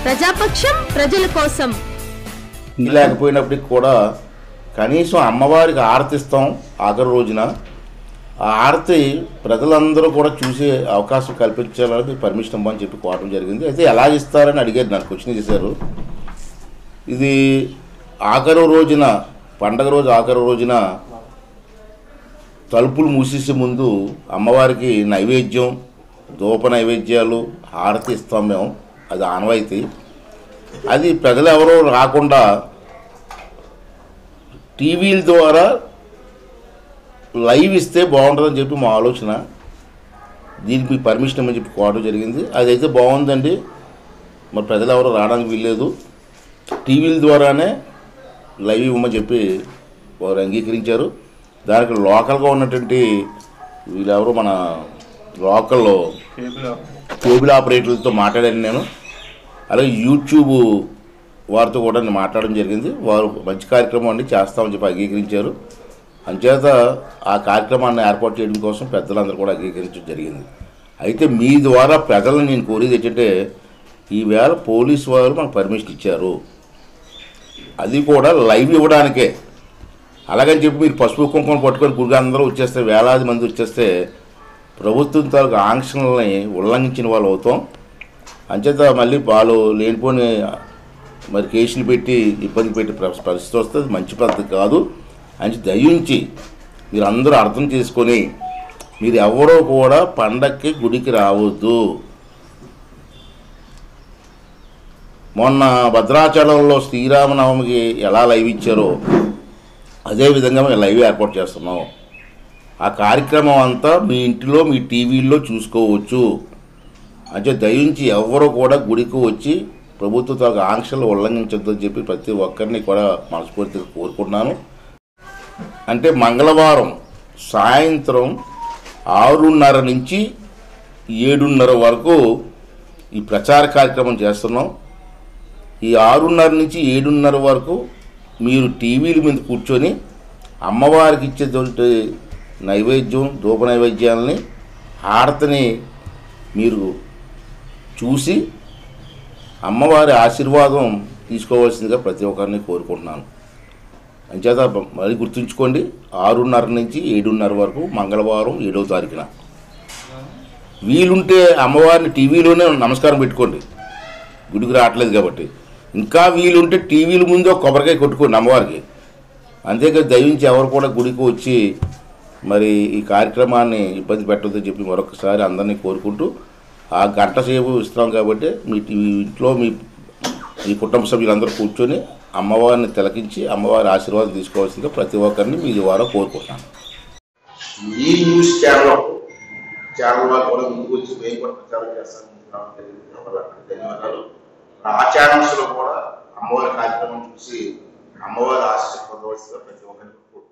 ప్రజాపక్షం ప్రజల కోసం లేకపోయినప్పటికి కూడా కనీసం అమ్మవారికి ఆరతిస్తాం ఆఖరి రోజున ఆ ఆరతి ప్రజలందరూ కూడా చూసే అవకాశం కల్పించాలని పర్మిషన్ ఇవ్వమని చెప్పి కోరడం జరిగింది అయితే ఎలా ఇస్తారని అడిగారు నాకు క్వశ్చన్ చేశారు ఇది ఆఖరి రోజున పండగ రోజు ఆఖరి రోజున తలుపులు మూసేసే ముందు అమ్మవారికి నైవేద్యం ధూప నైవేద్యాలు హారతి ఇస్తాం మేము అది ఆనవాయితీ అది ప్రజలు ఎవరో రాకుండా టీవీల ద్వారా లైవ్ ఇస్తే బాగుంటుందని చెప్పి మా ఆలోచన దీనికి మీ పర్మిషన్ ఇవ్వమని చెప్పి కోరడం జరిగింది అదైతే బాగుందండి మరి ప్రజలు ఎవరు రావడానికి వీల్లేదు టీవీల ద్వారానే లైవ్ ఇవ్వమని చెప్పి వారు అంగీకరించారు దానికి లోకల్గా ఉన్నటువంటి వీళ్ళెవరు మన లోకల్లో కేబుల్ ఆపరేటర్లతో మాట్లాడాను నేను అలాగే యూట్యూబ్ వారితో కూడా నేను మాట్లాడడం జరిగింది వారు మంచి కార్యక్రమం అండి చేస్తామని చెప్పి అంగీకరించారు అంచేత ఆ కార్యక్రమాన్ని ఏర్పాటు చేయడం కోసం పెద్దలందరూ కూడా అంగీకరించడం జరిగింది అయితే మీ ద్వారా ప్రజలను నేను కోరేది ఏంటంటే ఈవేళ పోలీస్ వారు మనకు పర్మిషన్ ఇచ్చారు అది కూడా లైవ్ ఇవ్వడానికే అలాగని చెప్పి మీరు పసుపు కుంకుమ పట్టుకొని గుడిగా అందరూ వచ్చేస్తే వేలాది మంది వచ్చేస్తే ప్రభుత్వం తాలూకు ఆంక్షల్ని ఉల్లంఘించిన వాళ్ళు అవుతాం అంచేత మళ్ళీ వాళ్ళు లేనిపోని మరి కేసులు పెట్టి ఇబ్బంది పెట్టి ప్ర- పరిస్థితి వస్తే అది మంచి పద్ధతి కాదు అని దయించి మీరు అందరూ అర్థం చేసుకొని మీరు ఎవరో కూడా పండక్కి గుడికి రావద్దు మొన్న భద్రాచలంలో శ్రీరామనవమికి ఎలా లైవ్ ఇచ్చారో అదే విధంగా మేము లైవ్ ఏర్పాటు చేస్తున్నాం ఆ కార్యక్రమం అంతా మీ ఇంటిలో మీ టీవీల్లో చూసుకోవచ్చు అంటే దయించి ఎవరు కూడా గుడికి వచ్చి ప్రభుత్వ తాలూకు ఆంక్షలు ఉల్లంఘించొద్దని చెప్పి ప్రతి ఒక్కరిని కూడా మనస్ఫూర్తిగా కోరుకుంటున్నాను అంటే మంగళవారం సాయంత్రం ఆరున్నర నుంచి ఏడున్నర వరకు ఈ ప్రచార కార్యక్రమం చేస్తున్నాం ఈ ఆరున్నర నుంచి ఏడున్నర వరకు మీరు టీవీల మీద కూర్చొని అమ్మవారికి ఇచ్చేటువంటి నైవేద్యం ధూప నైవేద్యాలని హారతిని మీరు చూసి అమ్మవారి ఆశీర్వాదం తీసుకోవాల్సిందిగా ప్రతి ఒక్కరిని కోరుకుంటున్నాను అంచేత మళ్ళీ గుర్తుంచుకోండి ఆరున్నర నుంచి ఏడున్నర వరకు మంగళవారం ఏడవ తారీఖున వీలుంటే అమ్మవారిని టీవీలోనే నమస్కారం పెట్టుకోండి గుడికి రావట్లేదు కాబట్టి ఇంకా వీలుంటే టీవీల ముందు ఒక కొబ్బరికాయ కొట్టుకోండి అమ్మవారికి అంతేకాదు దయించి ఎవరు కూడా గుడికి వచ్చి మరి ఈ కార్యక్రమాన్ని ఇబ్బంది పెట్టొద్దని చెప్పి మరొకసారి అందరినీ కోరుకుంటూ ఆ గంట సేపు ఇస్తున్నాం కాబట్టి మీ టీ- ఇంట్లో మీ మీ కుటుంబ సభ్యులందరూ కూర్చొని అమ్మవారిని తిలకించి అమ్మవారి ఆశీర్వాదం తీసుకోవాల్సిందిగా ప్రతి ఒక్కరిని మీ ద్వారా కోరుకుంటున్నాను ఈ న్యూస్ ఛానల్ ఛానల్ వాళ్ళు కూడా ముందుకు వచ్చి మేము కూడా ప్రచారం చేస్తాను ధన్యవాదాలు ఆ ఛానల్స్ లో కూడా అమ్మవారి కార్యక్రమం చూసి అమ్మవారి ఆశీస్సు పొందవలసిందిగా ప్రతి ఒక్కరికి కోరుకుంటున్నాను